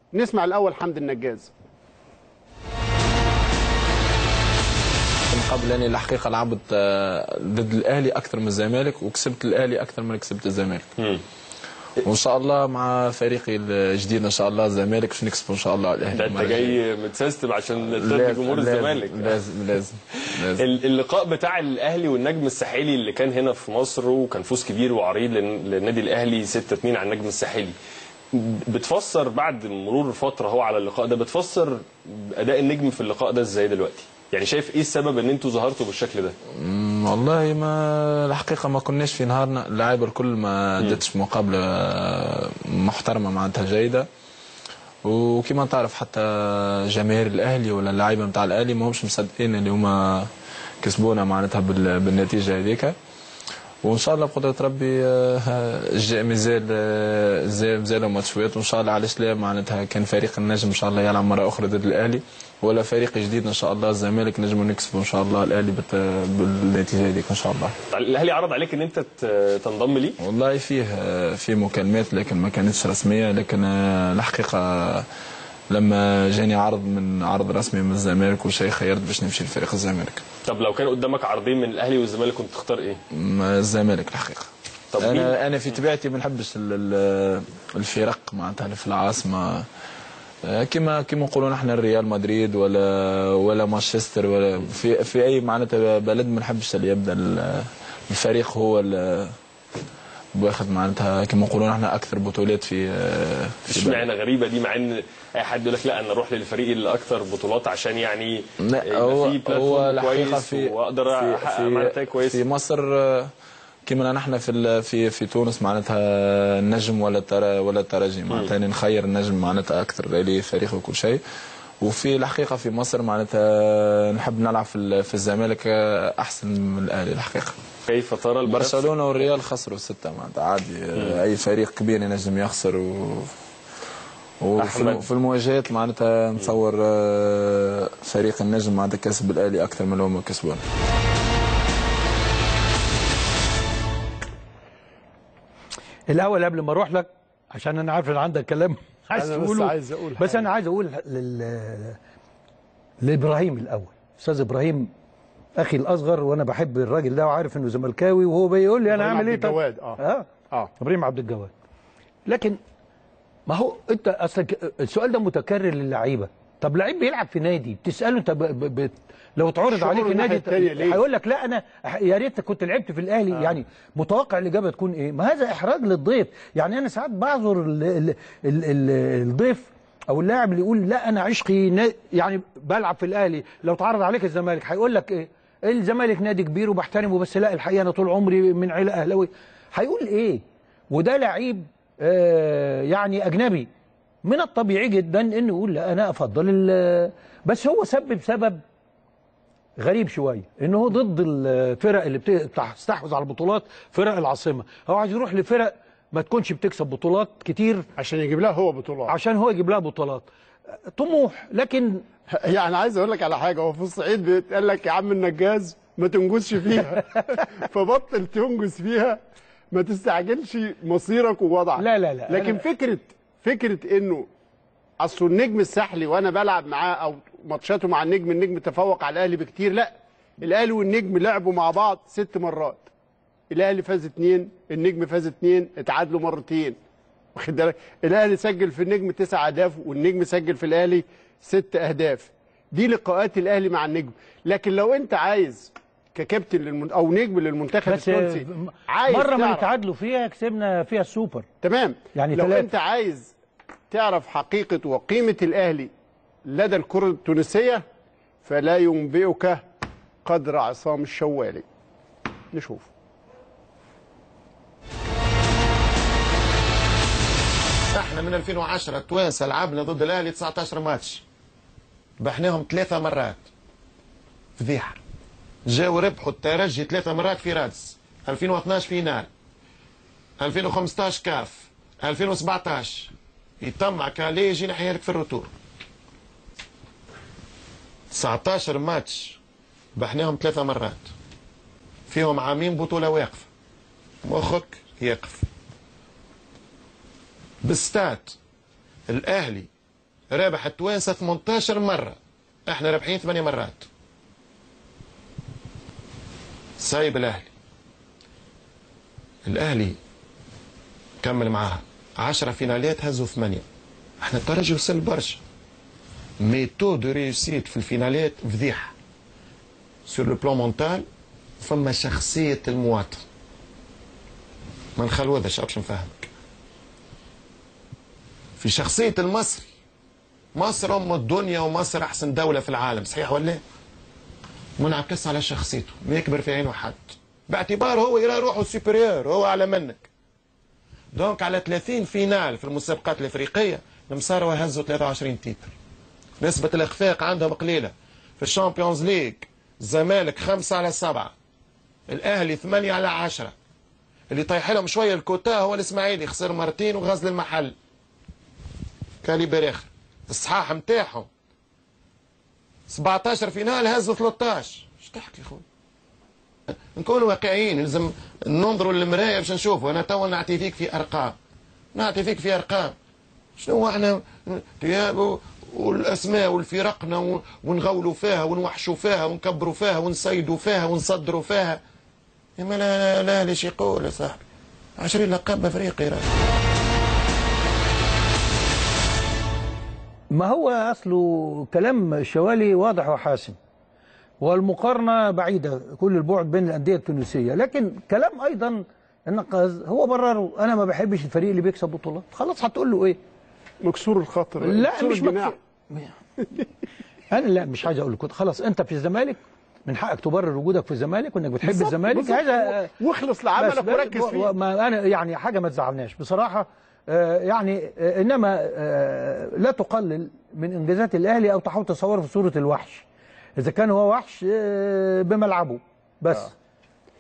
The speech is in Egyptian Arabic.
نسمع الاول حمد النجاز من قبل اني الحقيقه لعبت آه، ضد الاهلي اكثر من الزمالك وكسبت الاهلي اكثر من كسبت الزمالك وان شاء الله مع فريقي الجديد ان شاء الله الزمالك باش نكسبوا ان شاء الله الاهلي ده انت المرة الجاية. جاي متسيستم عشان ترضي لازم- جمهور لازم- الزمالك لازم لازم لازم ال- اللقاء بتاع الاهلي والنجم الساحلي اللي كان هنا في مصر وكان فوز كبير وعريض لل- للنادي الاهلي 6-2 على النجم الساحلي بتفسر بعد مرور فتره هو على اللقاء ده بتفسر اداء النجم في اللقاء ده ازاي دلوقتي يعني شايف ايه السبب ان انتوا ظهرتوا بالشكل ده مم، والله ما الحقيقه ما كناش في نهارنا اللاعب الكل ما ادتش مقابله آه، محترمه معناتها جيده وكما تعرف حتى جماهير الاهلي ولا اللعيبه نتاع الاهلي ما همش مصدقين اللي هما كسبونا معناتها بال- بالنتيجه هذيك وان شاء الله بقدره ربي آه، الجاي مازال آه، مازال مازال ماتشات وان شاء الله علاش لا معناتها كان فريق النجم ان شاء الله يلعب مره اخرى ضد الاهلي ولا فريق جديد ان شاء الله الزمالك نجموا نكسبوا ان شاء الله الاهلي بت- بالنتيجه هذيك ان شاء الله الاهلي عرض عليك ان انت ت- تنضم ليه والله فيه آه، في مكالمات لكن ما كانتش رسميه لكن آه، الحقيقه لما جاني عرض من عرض رسمي من الزمالك وشيء خيرت باش نمشي لفريق الزمالك طب لو كان قدامك عرضين من الاهلي والزمالك كنت تختار ايه م- الزمالك الحقيقه طب مين انا انا في طبيعتي ما نحبش ال- ال- الفرق معناتها اللي في العاصمه آه، كما كما نقولوا نحن الريال مدريد ولا ولا مانشستر ولا في في اي معناتها بلد ما نحبش اللي يبدا ال- الفريق هو ال- واخد معناتها كما نقولوا نحن اكثر بطولات في آه، في بلد. اشمعنى غريبه دي مع ان اي حد يقول لك لا انا اروح للفريق اللي اكثر بطولات عشان يعني لا يبقى هو في هو بلاتفورم الحقيقه كويس في واقدر في احقق معاه نتائج في, كويسه في مصر آه، كما نحن في ال- في في تونس معناتها النجم ولا الترا ولا الترجي معناتها يعني نخير النجم معناتها اكثر لي فريق وكل شيء وفي الحقيقه في مصر معناتها نحب نلعب في ال- في الزمالك آه، احسن من الاهلي الحقيقه كيف ترى المنافسة؟ برشلونه والريال خسروا سته معناتها عادي آه، اي فريق كبير ينجم يخسر و وفي أحمد. الم- في المواجهات معناتها نتصور آه، فريق النجم معناتها كسب الاهلي اكثر من اللي هم كسبونا الاول قبل ما اروح لك عشان انا عارف ان عندك كلام عايز أنا بس تقوله عايز أقول بس حاجة. انا عايز اقول لل لابراهيم الاول استاذ ابراهيم اخي الاصغر وانا بحب الراجل ده وعارف انه زملكاوي وهو بيقول لي انا إبراهيم اعمل ايه عبد الجواد، آه. اه اه ابراهيم عبد الجواد لكن ما هو انت اصلك السؤال ده متكرر للعيبه طب لعيب بيلعب في نادي بتساله انت ب... ب... ب... لو اتعرض شعور عليك الناحية النادي التانية ليه؟ هيقول لك لا انا يا ريت كنت لعبت في الاهلي آه. يعني متوقع الاجابه تكون ايه ما هذا احراج للضيف يعني انا ساعات بعذر ال... ال... ال... ال... الضيف او اللاعب اللي يقول لا انا عشقي نا... يعني بلعب في الاهلي لو اتعرض عليك الزمالك هيقول لك ايه الزمالك نادي كبير وبحترمه بس لا الحقيقه انا طول عمري من عيله اهلاوي هيقول ايه وده لعيب آه يعني اجنبي من الطبيعي جدا انه يقول لا انا افضل ال- بس هو سبب سبب غريب شويه ان هو ضد الفرق اللي بتستحوذ على البطولات فرق العاصمه هو عايز يروح لفرق ما تكونش بتكسب بطولات كتير عشان يجيب لها هو بطولات عشان هو يجيب لها بطولات طموح لكن يعني عايز اقول لك على حاجه هو في الصعيد بيتقال لك يا عم النجاز ما تنجزش فيها فبطل تنجز فيها ما تستعجلش مصيرك ووضعك لا لا لا لكن أنا- فكره فكره انه اصل النجم الساحلي وانا بلعب معاه او ماتشاته مع النجم النجم تفوق على الاهلي بكتير لا الاهلي والنجم لعبوا مع بعض ست مرات الاهلي فاز اتنين النجم فاز اتنين اتعادلوا مرتين واخد بالك الاهلي سجل في النجم تسع اهداف والنجم سجل في الاهلي ست اهداف دي لقاءات الاهلي مع النجم لكن لو انت عايز ككابتن للمن... او نجم للمنتخب بس التونسي عايز مره ما تعرف- نتعادلوا فيها كسبنا فيها السوبر تمام يعني لو ثلاثة. انت عايز تعرف حقيقه وقيمه الاهلي لدى الكره التونسيه فلا ينبئك قدر عصام الشوالي نشوف احنا من 2010 توانسه لعبنا ضد الاهلي 19 ماتش بحناهم ثلاثه مرات فضيحه جاوا ربحوا الترجي ثلاثه مرات في رادس 2012 فينال 2015 كاف 2017 يطمع كالي يجي نحيا لك في الروتور 19 ماتش بحناهم ثلاثه مرات فيهم عامين بطوله واقفه مخك يقف بالستات الاهلي رابح التوانسه 18 مره احنا رابحين 8 مرات سايب الاهلي الاهلي كمل معاها 10 فينالات هزوا ثمانيه احنا الترجي وصل برشا ميتو دو ريوسيت في الفينالات فضيحه سور لو بلان مونتال فما شخصيه المواطن ما نخلوذش باش نفهمك في شخصيه المصري مصر ام الدنيا ومصر احسن دوله في العالم صحيح ولا لا؟ منعكس على شخصيته ما يكبر في عينه حد باعتبار هو يرى روحه سوبريور هو اعلى منك دونك على 30 فينال في المسابقات الافريقيه المصاروا هزوا 23 تيتر نسبة الإخفاق عندهم قليلة في الشامبيونز ليج الزمالك خمسة على سبعة الأهلي ثمانية على عشرة اللي طيح لهم شوية الكوتا هو الإسماعيلي خسر مرتين وغزل المحل كالي آخر الصحاح متاعهم 17 فينال هزوا 13 ايش تحكي خويا نكونوا واقعيين لازم ننظروا للمرايه باش نشوفوا انا تو نعطي فيك في ارقام نعطي فيك في ارقام شنو احنا تياب والاسماء والفرقنا و- ونغولوا فيها ونوحشوا فيها ونكبروا فيها ونصيدوا فيها ونصدروا فيها اما لا لا ليش يقول يا صاحبي 20 لقب افريقي راه ما هو أصله كلام الشوالي واضح وحاسم والمقارنة بعيدة كل البعد بين الأندية التونسية لكن كلام أيضا النقاز هو برره أنا ما بحبش الفريق اللي بيكسب بطولات خلاص هتقول له إيه مكسور الخاطر لا مكسور مش الجناح. مكسور انا لا مش عايز اقول كده خلاص انت في الزمالك من حقك تبرر وجودك في الزمالك وانك بتحب بالظبط، الزمالك بالظبط. هذا واخلص بس لعملك بس- وركز و- فيه وما انا يعني حاجه ما تزعلناش بصراحه آه، يعني آه، انما آه، لا تقلل من انجازات الاهلي او تحاول تصوره في صوره الوحش اذا كان هو وحش آه، بملعبه بس